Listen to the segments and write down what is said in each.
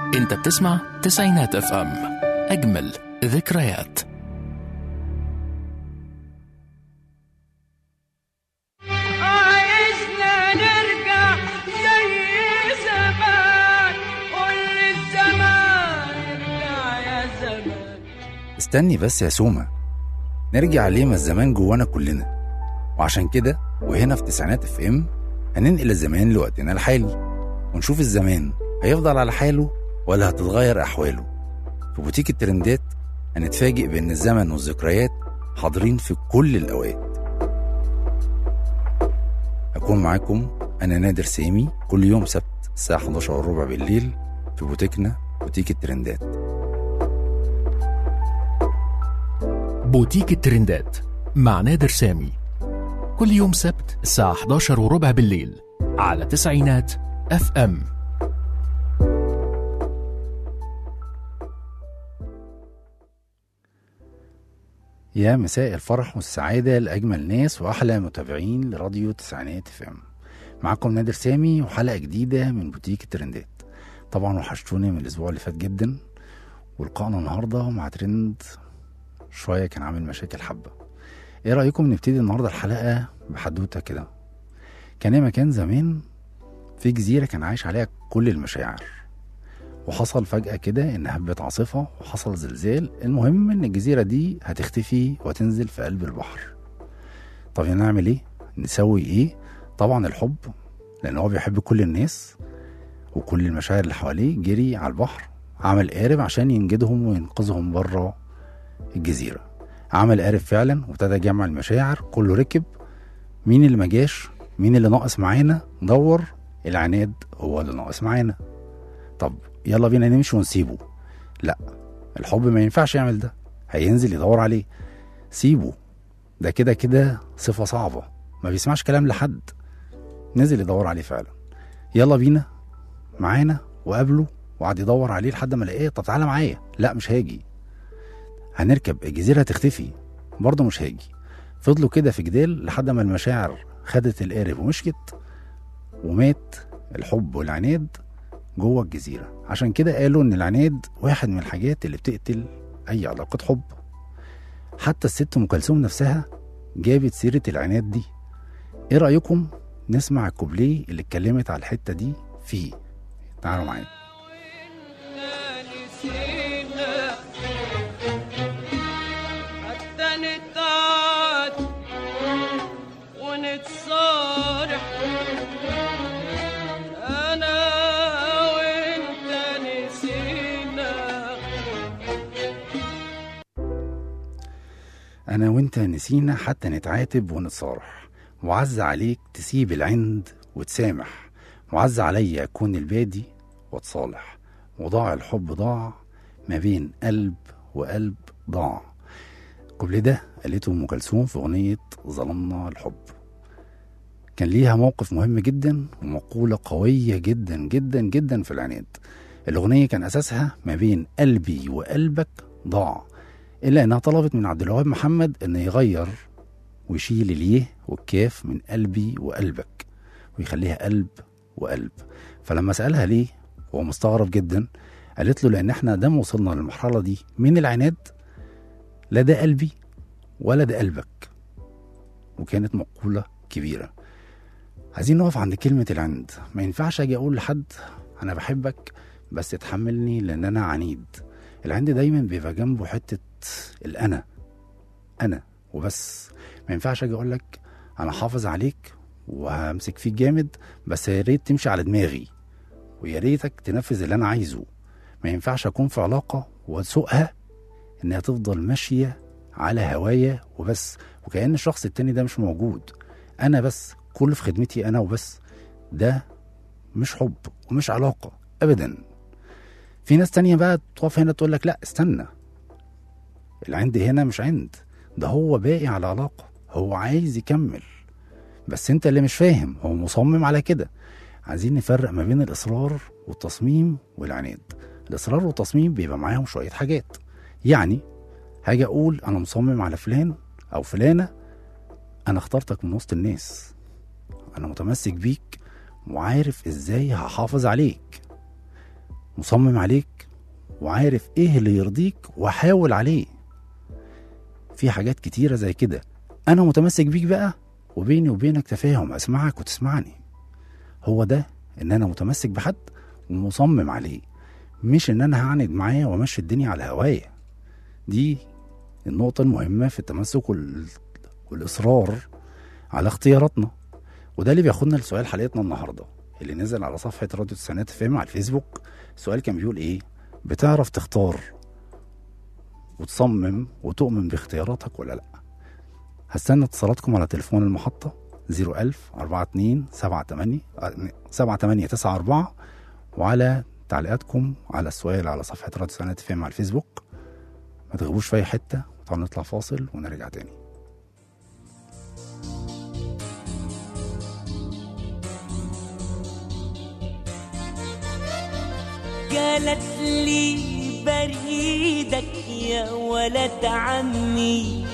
انت بتسمع تسعينات اف ام اجمل ذكريات عايزنا نرجع زي زمان قول الزمان ارجع يا زمان استني بس يا سومة نرجع ليه ما الزمان جوانا كلنا وعشان كده وهنا في تسعينات اف ام هننقل الزمان لوقتنا الحالي ونشوف الزمان هيفضل على حاله ولا هتتغير أحواله في بوتيك الترندات هنتفاجئ بأن الزمن والذكريات حاضرين في كل الأوقات هكون معاكم أنا نادر سامي كل يوم سبت الساعة 11 وربع بالليل في بوتيكنا بوتيك الترندات بوتيك الترندات مع نادر سامي كل يوم سبت الساعة 11 وربع بالليل على تسعينات اف ام يا مساء الفرح والسعادة لأجمل ناس وأحلى متابعين لراديو تسعينات اف ام معاكم نادر سامي وحلقة جديدة من بوتيك الترندات طبعا وحشتوني من الأسبوع اللي فات جدا ولقائنا النهاردة مع ترند شوية كان عامل مشاكل حبة ايه رأيكم نبتدي النهاردة الحلقة بحدوتة كده كان يا مكان زمان في جزيرة كان عايش عليها كل المشاعر وحصل فجأة كده إن هبت عاصفة وحصل زلزال المهم إن الجزيرة دي هتختفي وتنزل في قلب البحر طب نعمل إيه؟ نسوي إيه؟ طبعا الحب لأن هو بيحب كل الناس وكل المشاعر اللي حواليه جري على البحر عمل قارب عشان ينجدهم وينقذهم بره الجزيرة عمل قارب فعلا وابتدى يجمع المشاعر كله ركب مين اللي ما جاش مين اللي ناقص معانا دور العناد هو اللي ناقص معانا طب يلا بينا نمشي ونسيبه لا الحب ما ينفعش يعمل ده هينزل يدور عليه سيبه ده كده كده صفة صعبة ما بيسمعش كلام لحد نزل يدور عليه فعلا يلا بينا معانا وقابله وقعد يدور عليه لحد ما لقاه طب تعالى معايا لا مش هاجي هنركب الجزيرة هتختفي برضه مش هاجي فضلوا كده في جدال لحد ما المشاعر خدت القارب ومشكت ومات الحب والعناد جوه الجزيرة عشان كده قالوا إن العناد واحد من الحاجات اللي بتقتل أي علاقة حب حتى الست أم كلثوم نفسها جابت سيرة العناد دي إيه رأيكم نسمع الكوبليه اللي اتكلمت على الحتة دي فيه تعالوا معايا وإنا نسينا حتى نتعاد ونتصارح أنا وإنت نسينا أنا وأنت نسينا حتى نتعاتب ونتصارح وعز عليك تسيب العند وتسامح وعز عليا أكون البادي واتصالح وضاع الحب ضاع ما بين قلب وقلب ضاع كل ده قالته أم كلثوم في أغنية ظلمنا الحب كان ليها موقف مهم جدا ومقولة قوية جدا جدا جدا في العناد الأغنية كان أساسها ما بين قلبي وقلبك ضاع إلا إنها طلبت من عبد الوهاب محمد إنه يغير ويشيل اليه والكاف من قلبي وقلبك ويخليها قلب وقلب فلما سألها ليه وهو مستغرب جدا قالت له لأن احنا دام وصلنا للمرحلة دي من العناد لا ده قلبي ولا ده قلبك وكانت مقولة كبيرة عايزين نقف عند كلمة العند ما ينفعش أجي أقول لحد أنا بحبك بس تحملني لأن أنا عنيد العند دايما بيبقى جنبه حتة الأنا أنا وبس ما ينفعش أجي أقول لك أنا حافظ عليك وهمسك فيك جامد بس يا ريت تمشي على دماغي ويا ريتك تنفذ اللي أنا عايزه ما ينفعش أكون في علاقة وأسوقها إنها تفضل ماشية على هوايا وبس وكأن الشخص التاني ده مش موجود أنا بس كل في خدمتي أنا وبس ده مش حب ومش علاقة أبدا في ناس تانية بقى تقف هنا تقول لك لا استنى العند هنا مش عند ده هو باقي على علاقة هو عايز يكمل بس انت اللي مش فاهم هو مصمم على كده عايزين نفرق ما بين الإصرار والتصميم والعناد الإصرار والتصميم بيبقى معاهم شوية حاجات يعني هاجي أقول أنا مصمم على فلان أو فلانة أنا اخترتك من وسط الناس أنا متمسك بيك وعارف إزاي هحافظ عليك مصمم عليك وعارف ايه اللي يرضيك وحاول عليه في حاجات كتيرة زي كده انا متمسك بيك بقى وبيني وبينك تفاهم اسمعك وتسمعني هو ده ان انا متمسك بحد ومصمم عليه مش ان انا هعند معاه وامشي الدنيا على هوايا دي النقطة المهمة في التمسك وال... والإصرار على اختياراتنا وده اللي بياخدنا لسؤال حلقتنا النهاردة اللي نزل على صفحة راديو السنات فيم على الفيسبوك السؤال كان بيقول ايه بتعرف تختار وتصمم وتؤمن باختياراتك ولا لا هستنى اتصالاتكم على تليفون المحطة 01000 42 78 7894 وعلى تعليقاتكم على السؤال على صفحة راديو سنات فيم على الفيسبوك ما تغيبوش في أي حتة تعالوا نطلع فاصل ونرجع تاني قالت لي بريدك يا ولد عمي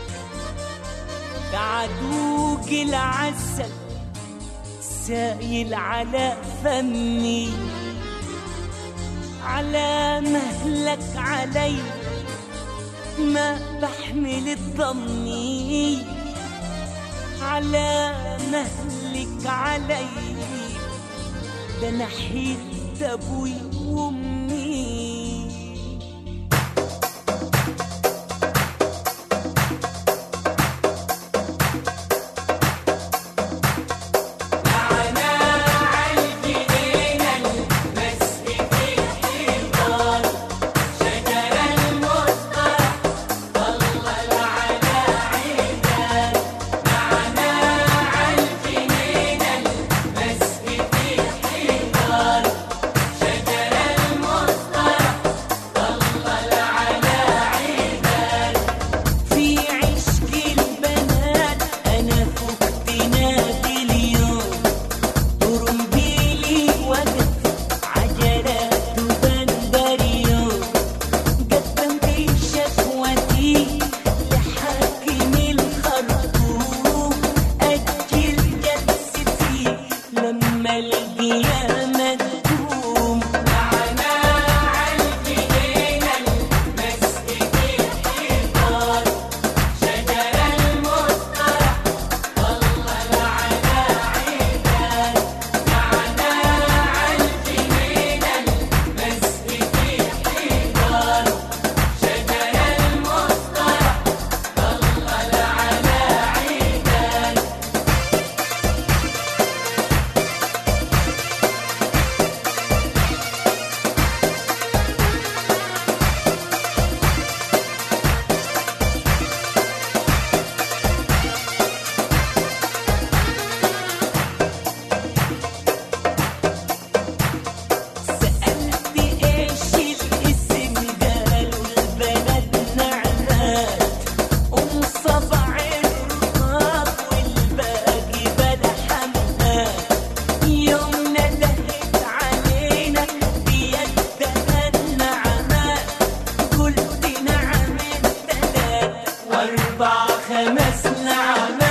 بعدوك العسل سايل على فمي على مهلك علي ما بحمل الضمي على مهلك علي ده نحيت ابوي وامي في عشق البنات انا فقت نادي اليوم طرمبيلي وقت عجلات بندريون قدمت شكوتي لحاكم الخرطوم اجل جلستي لما القيامه تقوم سألت إيش الاسم قالوا البلد نعنات أم صبع الرقاب والباقي بلا حمات يوم ندهت علينا بيدها النعمات قلت نعم الثلاث واربع خمس نعمات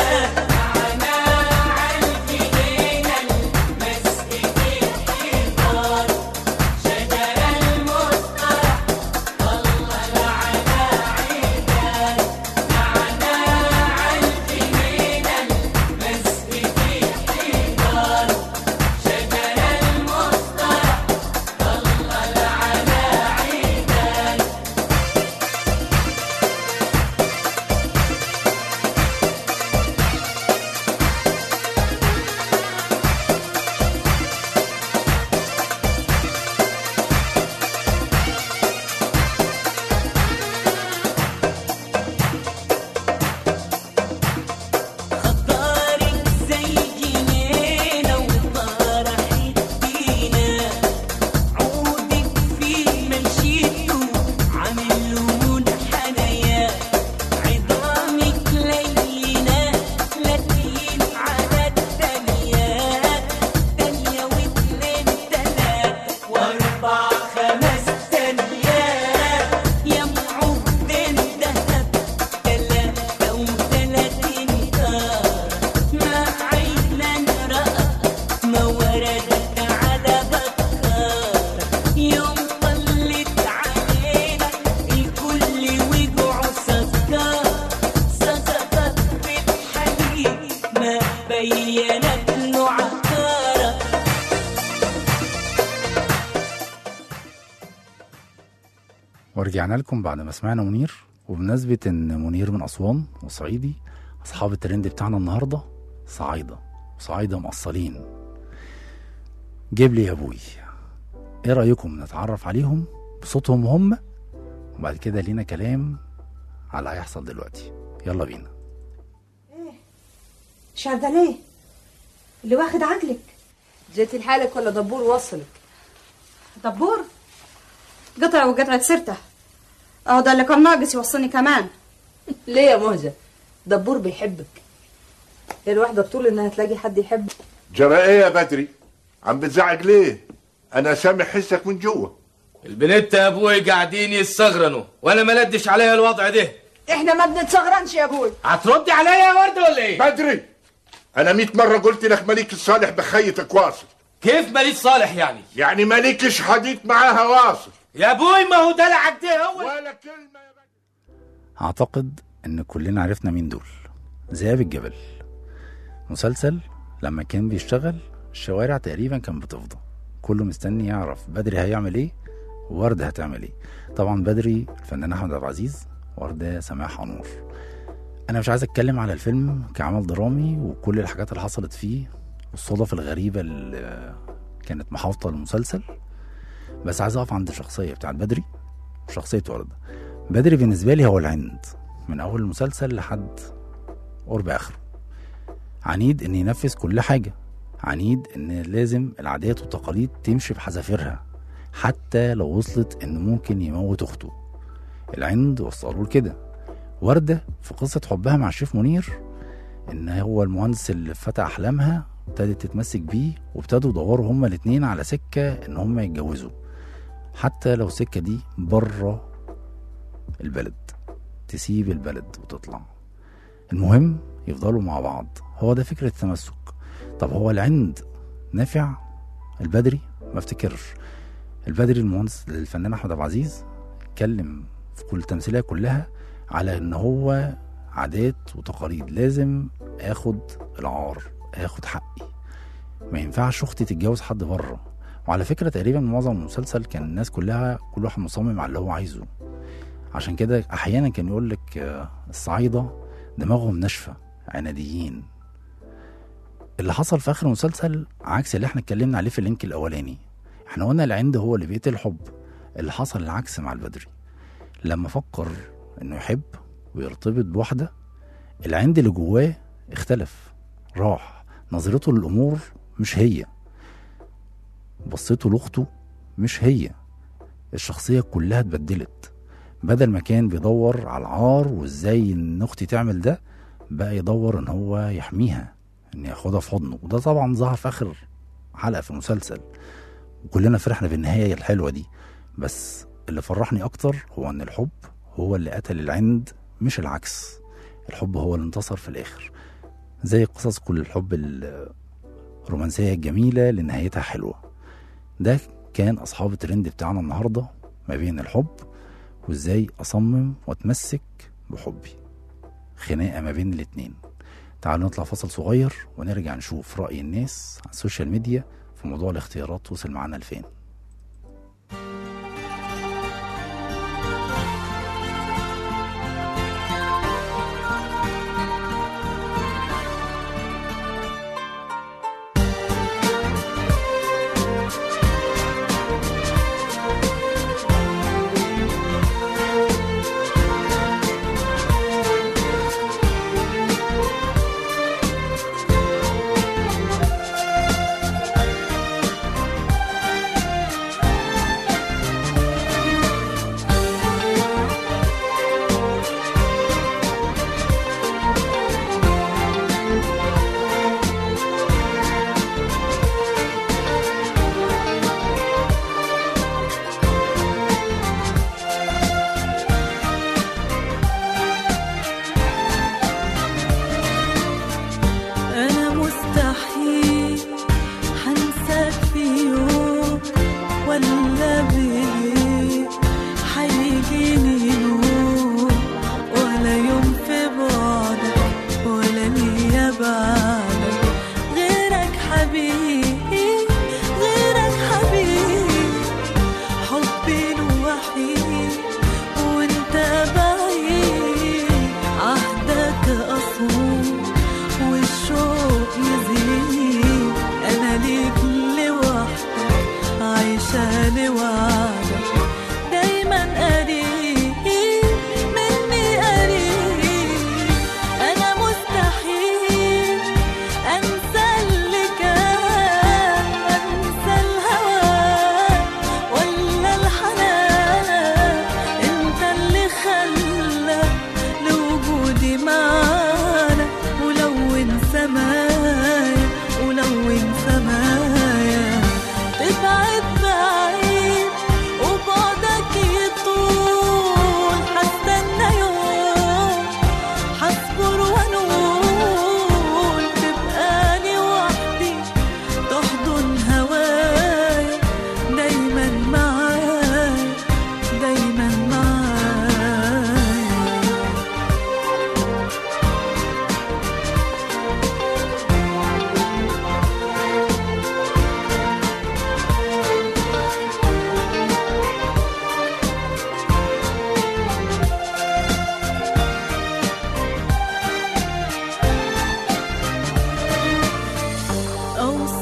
خطارك زي جنينة وطرحت بينا عودك في مشيته عامل لون حنايا عظامك لينة لكن على التانيات تانية واتنين تلات واربع خمس تانيات يا معودين دهب تلاتة وتلاتين دار ما عينا رأى ما وردت على بكار ورجعنا لكم بعد ما سمعنا منير وبمناسبة إن منير من أسوان وصعيدي أصحاب الترند بتاعنا النهاردة صعايدة صعايدة مقصلين جيب لي يا أبوي إيه رأيكم نتعرف عليهم بصوتهم هم وبعد كده لينا كلام على اللي هيحصل دلوقتي يلا بينا شاردة ليه؟ اللي واخد عقلك جيتي لحالك ولا دبور وصلك دبور قطع وقطعة سرته اهو ده اللي كان ناقص يوصلني كمان ليه يا مهجة دبور بيحبك هي الواحدة بتقول انها تلاقي حد يحبك جرى ايه يا بدري عم بتزعق ليه انا سامع حسك من جوه البنت يا ابوي قاعدين يستغرنوا وانا ما لدش عليا الوضع ده احنا ما بنتصغرنش يا ابوي هتردي عليا يا ورده ولا ايه بدري انا مئة مرة قلت لك مليك الصالح بخيتك واصل كيف ماليش صالح يعني يعني مليكش حديث معاها واصل يا ابوي ما هو دلعك ده هو ولا كلمة يا بدري أعتقد إن كلنا عرفنا مين دول ذئاب الجبل مسلسل لما كان بيشتغل الشوارع تقريبا كان بتفضى كله مستني يعرف بدري هيعمل ايه ووردة هتعمل ايه طبعا بدري الفنان احمد عبد العزيز وردة سماح انور انا مش عايز اتكلم على الفيلم كعمل درامي وكل الحاجات اللي حصلت فيه والصدف الغريبة اللي كانت محاوطة المسلسل بس عايز اقف عند الشخصية بتاعت بدري شخصية وردة بدري بالنسبة لي هو العند من أول المسلسل لحد قرب آخره عنيد إن ينفذ كل حاجة عنيد إن لازم العادات والتقاليد تمشي بحذافيرها حتى لو وصلت إن ممكن يموت أخته العند وصلوا لكده وردة في قصة حبها مع الشيف منير إن هو المهندس اللي فتح أحلامها ابتدت تتمسك بيه وابتدوا يدوروا هما الاتنين على سكة إن هما يتجوزوا حتى لو السكة دي بره البلد تسيب البلد وتطلع المهم يفضلوا مع بعض هو ده فكرة التمسك طب هو العند نافع البدري ما افتكرش البدري المهندس الفنان احمد عبد العزيز اتكلم في كل التمثيليه كلها على ان هو عادات وتقاليد لازم اخد العار اخد حقي ما ينفعش اختي تتجوز حد بره وعلى فكره تقريبا معظم المسلسل كان الناس كلها كل واحد مصمم على اللي هو عايزه عشان كده احيانا كان يقول لك آه، الصعايده دماغهم ناشفه عناديين اللي حصل في اخر المسلسل عكس اللي احنا اتكلمنا عليه في اللينك الاولاني احنا قلنا العند هو اللي بيقتل الحب اللي حصل العكس مع البدري لما فكر انه يحب ويرتبط بواحده العند اللي جواه اختلف راح نظرته للامور مش هي بصيته لاخته مش هي الشخصيه كلها اتبدلت بدل ما كان بيدور على العار وازاي ان اختي تعمل ده بقى يدور ان هو يحميها ان ياخدها في حضنه وده طبعا ظهر في اخر حلقه في المسلسل وكلنا فرحنا بالنهايه الحلوه دي بس اللي فرحني اكتر هو ان الحب هو اللي قتل العند مش العكس الحب هو اللي انتصر في الاخر زي قصص كل الحب الرومانسيه الجميله اللي نهايتها حلوه ده كان اصحاب الترند بتاعنا النهارده ما بين الحب وازاي اصمم واتمسك بحبي خناقه ما بين الاتنين تعالوا نطلع فصل صغير ونرجع نشوف رأي الناس على السوشيال ميديا في موضوع الاختيارات وصل معانا لفين أنا مستحيل حنساك في يوم ولا بيه حيجيني نوم ولا يوم في بعدك ولا ليا بعدك غيرك حبيبي غيرك حبيبي حبي الوحيد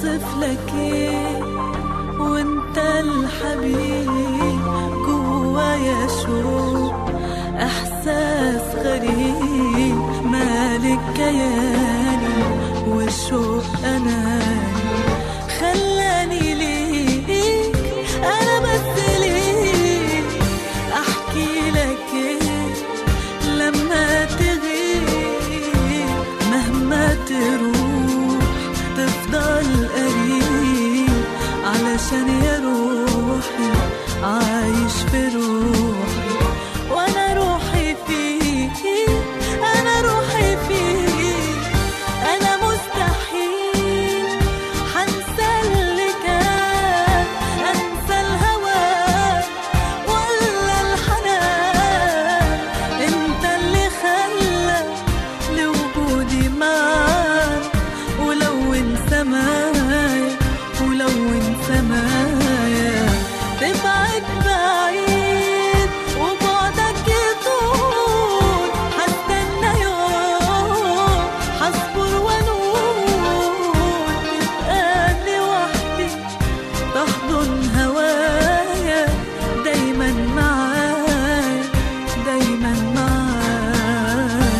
اوصف لك ايه وانت الحبيب جوايا شوق احساس غريب مالك كياني والشوق اناني خلاني ليك انا بس ليك احكي لك ايه لما تغيب مهما تروح تفضل قريب علشان يا روحي عايش في روحي وانا روحي فيك انا روحي فيك انا مستحيل حنسى اللي كان انسى الهوى ولا الحنان انت اللي خلى لوجودي معاك ولون سمايا ولون سمايا تبعد بعيد وبعدك يطول هستنى يوم هصبر ونقول تبقى لوحدي تحضن هوايا دايما معايا دايما معايا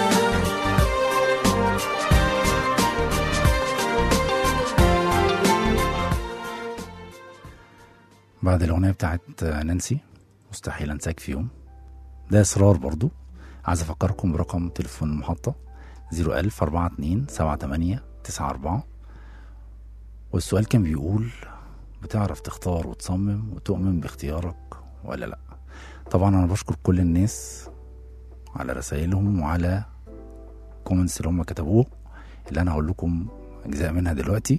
بعد الأغنية بتاعت نانسي مستحيل أنساك في يوم ده إصرار برضو عايز أفكركم برقم تليفون المحطة 01000 42 78 94 والسؤال كان بيقول بتعرف تختار وتصمم وتؤمن باختيارك ولا لأ طبعا أنا بشكر كل الناس على رسائلهم وعلى كومنتس اللي هم كتبوه اللي أنا هقول لكم أجزاء منها دلوقتي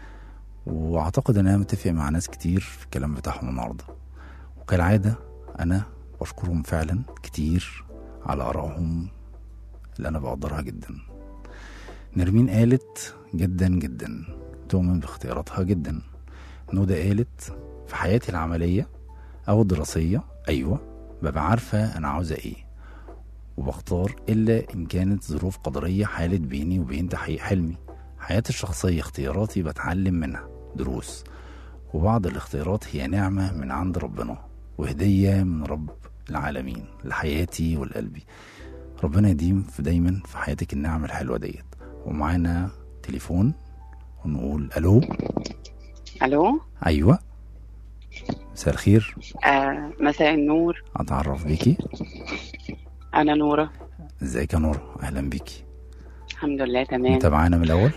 واعتقد ان انا متفق مع ناس كتير في الكلام بتاعهم النهارده وكالعاده انا بشكرهم فعلا كتير على ارائهم اللي انا بقدرها جدا نرمين قالت جدا جدا تؤمن باختياراتها جدا نودة قالت في حياتي العملية أو الدراسية أيوة ببقى عارفة أنا عاوزة إيه وبختار إلا إن كانت ظروف قدرية حالت بيني وبين تحقيق حلمي حياتي الشخصية اختياراتي بتعلم منها دروس وبعض الاختيارات هي نعمة من عند ربنا وهدية من رب العالمين لحياتي ولقلبي ربنا يديم في دايما في حياتك النعم الحلوة ديت ومعانا تليفون ونقول ألو الو أيوة مساء الخير آه مساء النور أتعرف بيكي انا نوره ازيك يا نور أهلا بيكي الحمد لله تمام انت معانا من الأول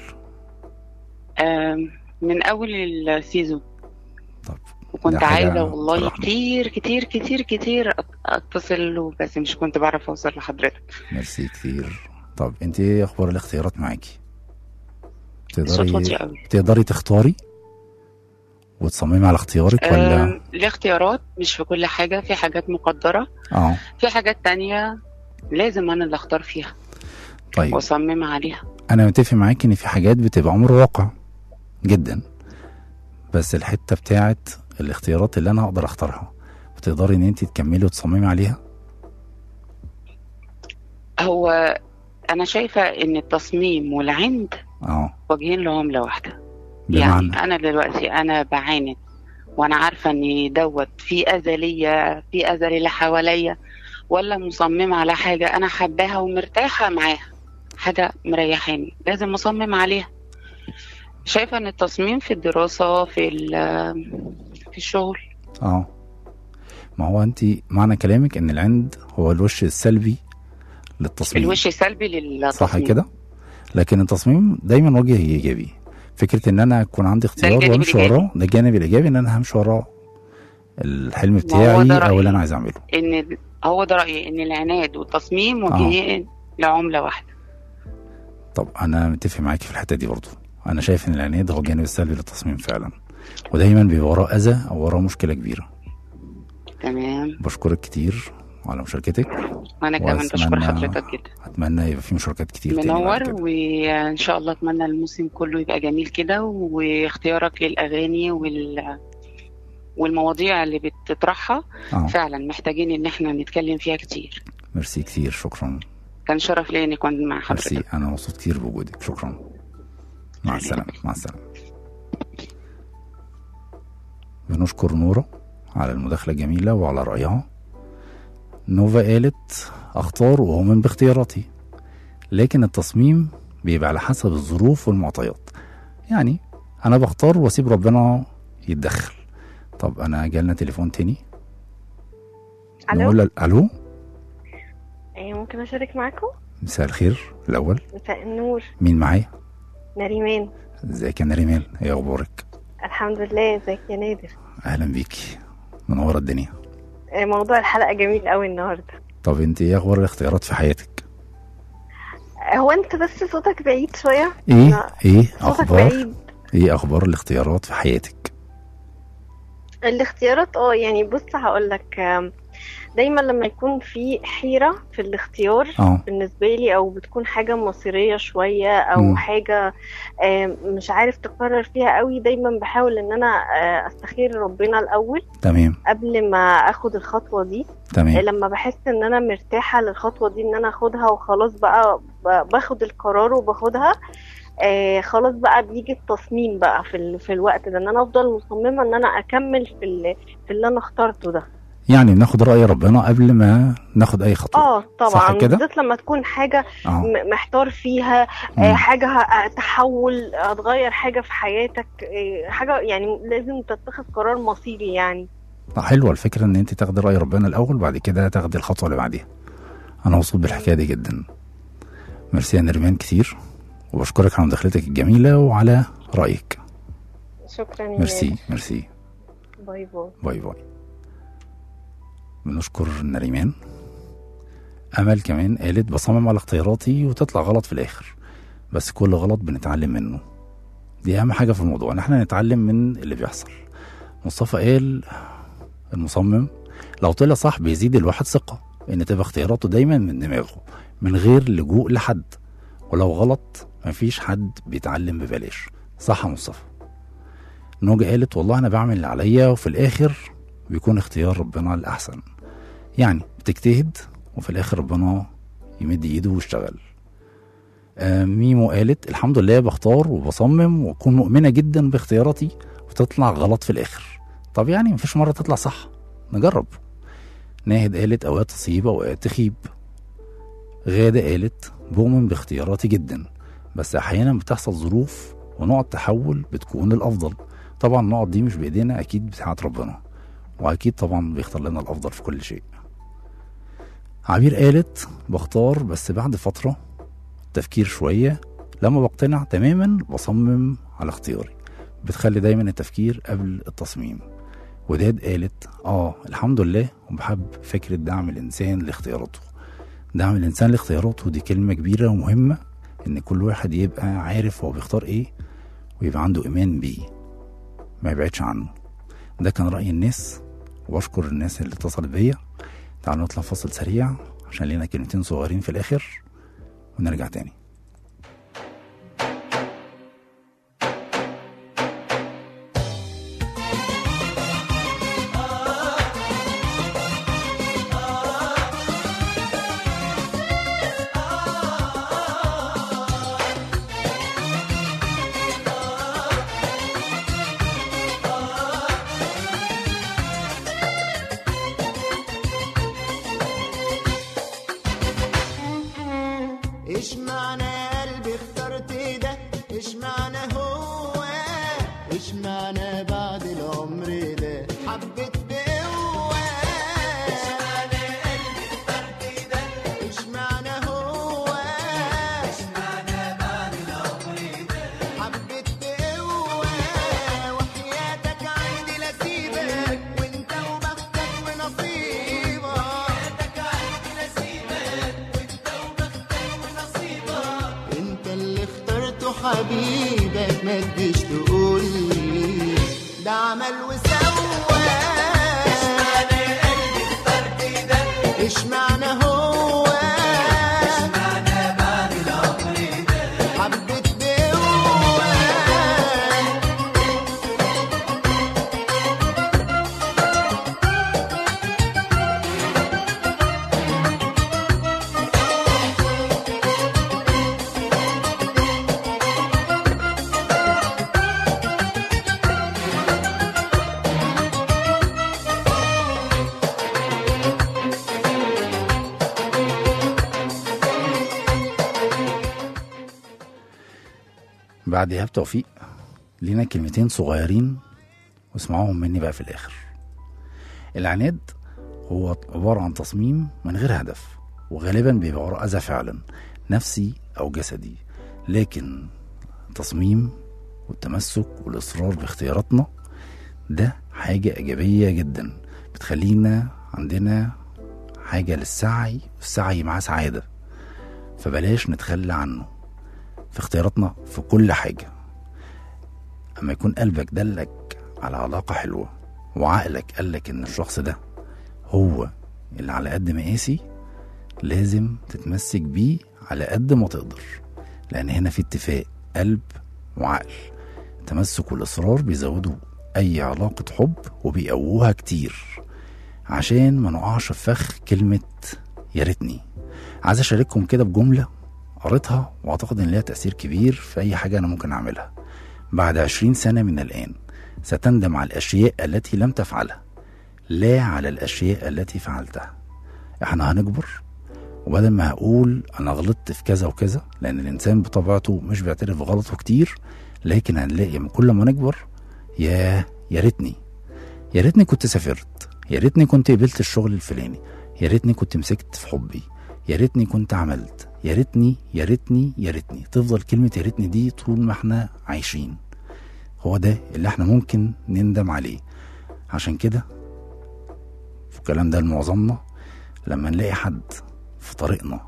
آه من اول السيزون طب وكنت ده حاجة عايزه والله تفرحنا. كتير كتير كتير كتير أت- اتصل له بس مش كنت بعرف اوصل لحضرتك ميرسي كتير طب انت ايه اخبار الاختيارات معاكي الصوت واطي تقدري قوي تقدري تختاري وتصممي على اختيارك ولا آه الاختيارات مش في كل حاجه في حاجات مقدره اه في حاجات تانية لازم انا اللي اختار فيها طيب واصمم عليها انا متفق معاكي ان في حاجات بتبقى امر واقع جدا بس الحته بتاعت الاختيارات اللي انا اقدر اختارها بتقدري ان انت تكملي وتصممي عليها هو انا شايفه ان التصميم والعند اه وجهين لعمله واحده يعني بمعنى انا دلوقتي انا بعاند وانا عارفه ان دوت في اذى ليا في اذى اللي حواليا ولا مصممه على حاجه انا حباها ومرتاحه معاها حاجه مريحاني لازم اصمم عليها شايفه ان التصميم في الدراسه في ال- في الشغل اه ما هو انت معنى كلامك ان العند هو الوش السلبي للتصميم الوش سلبي للتصميم صح كده لكن التصميم دايما وجه ايجابي فكره ان انا يكون عندي اختيار الجانب وامشي الإيجابي. وراه ده الجانب الايجابي ان انا همشي وراه الحلم ما هو بتاعي ده او رأيي. اللي انا عايز اعمله ان هو ده رايي ان العناد والتصميم وجهين لعمله واحده طب انا متفق معاكي في الحته دي برضو انا شايف ان العناد هو الجانب السلبي للتصميم فعلا ودايما بيبقى وراه اذى او وراه مشكله كبيره تمام بشكرك كتير على مشاركتك وانا كمان بشكر وأتمنى- حضرتك جدا اتمنى يبقى في مشاركات كتير تاني بعد منور كده. وان شاء الله اتمنى الموسم كله يبقى جميل كده واختيارك للاغاني وال والمواضيع اللي بتطرحها اه فعلا محتاجين ان احنا نتكلم فيها كتير ميرسي كتير شكرا كان شرف ليا اني كنت مع حضرتك ميرسي انا مبسوط كتير بوجودك شكرا مع السلامه مع السلامه بنشكر نورة على المداخلة الجميلة وعلى رأيها نوفا قالت أختار وأؤمن باختياراتي لكن التصميم بيبقى على حسب الظروف والمعطيات يعني أنا بختار وأسيب ربنا يتدخل طب أنا جالنا تليفون تاني الو نقول ألو ايه ممكن اشارك معاكم مساء الخير الأول مساء النور مين معايا نريمان ازيك يا نريمال ايه أخبارك الحمد لله ازيك يا نادر أهلا بيكي منورة الدنيا آه، موضوع الحلقه جميل قوي النهارده طب انت ايه أخبار الاختيارات في حياتك آه، هو انت بس صوتك بعيد شويه ايه أنا- ايه صوتك أخبار بعيد ايه أخبار الاختيارات في حياتك الاختيارات اه يعني بص هقول لك دايما لما يكون في حيرة في الاختيار اه بالنسبة لي او بتكون حاجة مصيرية شوية او مم. حاجة آم، مش عارف تقرر فيها قوي دايما بحاول ان انا آه، استخير ربنا الاول تمام قبل ما اخد الخطوة دي تمام لما بحس ان انا مرتاحة للخطوة دي ان انا اخدها وخلاص بقى ب- باخد القرار وباخدها آه خلاص بقى بيجي التصميم بقى في ال... في الوقت ده ان انا افضل مصممة ان انا اكمل في ال... في اللي انا اخترته ده يعني ناخد رأي ربنا قبل ما ناخد أي خطوة اه طبعا صح كده؟ بالذات لما تكون حاجة اه م- محتار فيها مم. آه حاجة ه- تحول هتغير حاجة في حياتك آه حاجة يعني لازم تتخذ قرار مصيري يعني طب حلوة الفكرة ان انت تاخدي رأي ربنا الأول بعد كده تاخدي الخطوة اللي بعديها أنا مبسوط بالحكاية دي جدا ميرسي يا نرمان كتير وبشكرك على مداخلتك الجميلة وعلى رأيك شكرا يا ميرسي نادر. ميرسي باي باي باي باي بنشكر نريمان أمل كمان قالت بصمم على اختياراتي وتطلع غلط في الآخر بس كل غلط بنتعلم منه دي أهم حاجة في الموضوع إن احنا نتعلم من اللي بيحصل مصطفى قال المصمم لو طلع صح بيزيد الواحد ثقة إن تبقى اختياراته دايما من دماغه من غير لجوء لحد ولو غلط مفيش حد بيتعلم ببلاش صح يا مصطفى نوجة قالت والله أنا بعمل اللي عليا وفي الآخر بيكون اختيار ربنا الأحسن يعني بتجتهد وفي الآخر ربنا يمد إيده ويشتغل آه، ميمو قالت الحمد لله بختار وبصمم واكون مؤمنه جدا باختياراتي وتطلع غلط في الاخر طب يعني مفيش مره تطلع صح نجرب ناهد قالت اوقات تصيب اوقات تخيب غاده قالت بؤمن باختياراتي جدا بس احيانا بتحصل ظروف ونقط تحول بتكون الافضل طبعا النقط دي مش بايدينا اكيد بتاعت ربنا واكيد طبعا بيختار لنا الافضل في كل شيء عبير قالت بختار بس بعد فتره تفكير شوية لما بقتنع تماما بصمم على اختياري بتخلي دايما التفكير قبل التصميم وداد قالت اه الحمد لله وبحب فكرة دعم الإنسان لاختياراته دعم الإنسان لاختياراته دي كلمة كبيرة ومهمة إن كل واحد يبقى عارف هو بيختار إيه ويبقى عنده إيمان بيه ما يبعدش عنه ده كان رأي الناس وأشكر الناس اللي اتصلت بيا تعالوا نطلع فاصل سريع عشان لينا كلمتين صغيرين في الآخر ونرجع تاني ايش معنى يا قلبي اخترت ده ايش معنى هو ايش معنى بعد العمر ده حبيت بقوة ايش معنى يا قلبي اخترت ده ايش معنى هو ايش معنى بعد العمر ده حبيت بقوة وحياتك عيني لسيبك وانت وبختك ونصيبك وحياتك عيني لسيبك وانت وبختك ونصيبك انت اللي اخترته حبيبك ما تجيش تقول لي ده عمل وسوى ايش معنى يا قلبي اخترت ده ايش معنى هو ايش معنى بعد العمر ده حبيت بقوة بعد ايهاب توفيق لينا كلمتين صغيرين واسمعوهم مني بقى في الاخر العناد هو عبارة عن تصميم من غير هدف وغالبا بيبقى وراه أذى فعلا نفسي أو جسدي لكن التصميم والتمسك والإصرار باختياراتنا ده حاجة إيجابية جدا بتخلينا عندنا حاجة للسعي والسعي معاه سعادة فبلاش نتخلى عنه في اختياراتنا في كل حاجة أما يكون قلبك دلك على علاقة حلوة وعقلك قالك إن الشخص ده هو اللي على قد مقاسي لازم تتمسك بيه على قد ما تقدر لأن هنا في اتفاق قلب وعقل التمسك والإصرار بيزودوا أي علاقة حب وبيقووها كتير عشان ما نقعش في فخ كلمة يا ريتني عايز أشارككم كده بجملة قريتها وأعتقد إن ليها تأثير كبير في أي حاجة أنا ممكن أعملها بعد عشرين سنة من الآن ستندم على الأشياء التي لم تفعلها لا على الأشياء التي فعلتها احنا هنكبر وبدل ما هقول انا غلطت في كذا وكذا لان الانسان بطبيعته مش بيعترف بغلطه كتير لكن هنلاقي من كل ما نكبر يا يا ريتني يا ريتني كنت سافرت يا ريتني كنت قبلت الشغل الفلاني يا ريتني كنت مسكت في حبي يا ريتني كنت عملت يا ريتني يا ريتني يا ريتني تفضل كلمة يا ريتني دي طول ما احنا عايشين هو ده اللي احنا ممكن نندم عليه عشان كده في الكلام ده لمعظمنا لما نلاقي حد في طريقنا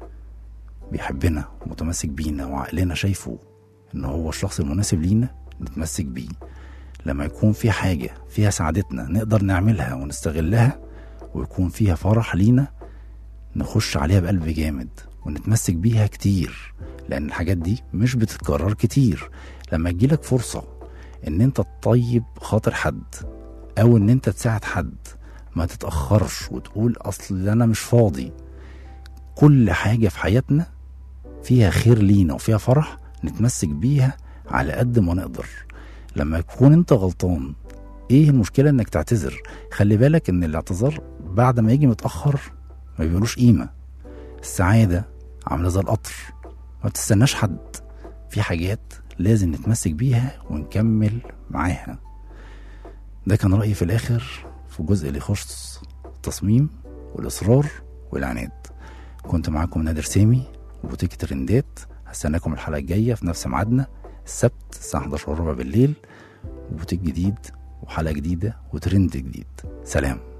بيحبنا ومتمسك بينا وعقلنا شايفه ان هو الشخص المناسب لينا نتمسك بيه لما يكون في حاجة فيها سعادتنا نقدر نعملها ونستغلها ويكون فيها فرح لينا نخش عليها بقلب جامد ونتمسك بيها كتير لأن الحاجات دي مش بتتكرر كتير لما تجيلك فرصة إن أنت تطيب خاطر حد أو إن أنت تساعد حد ما تتأخرش وتقول أصل أنا مش فاضي كل حاجة في حياتنا فيها خير لينا وفيها فرح نتمسك بيها على قد ما نقدر لما يكون انت غلطان ايه المشكلة انك تعتذر خلي بالك ان الاعتذار بعد ما يجي متأخر ما بيبقالوش قيمة السعادة عاملة زي القطر ما بتستناش حد في حاجات لازم نتمسك بيها ونكمل معاها ده كان رأيي في الآخر في الجزء اللي يخص التصميم والإصرار والعناد كنت معاكم نادر سامي وبوتيك ترندات هستناكم الحلقة الجاية في نفس ميعادنا السبت الساعة 11 وربع بالليل وبوتيك جديد وحلقة جديدة وترند جديد سلام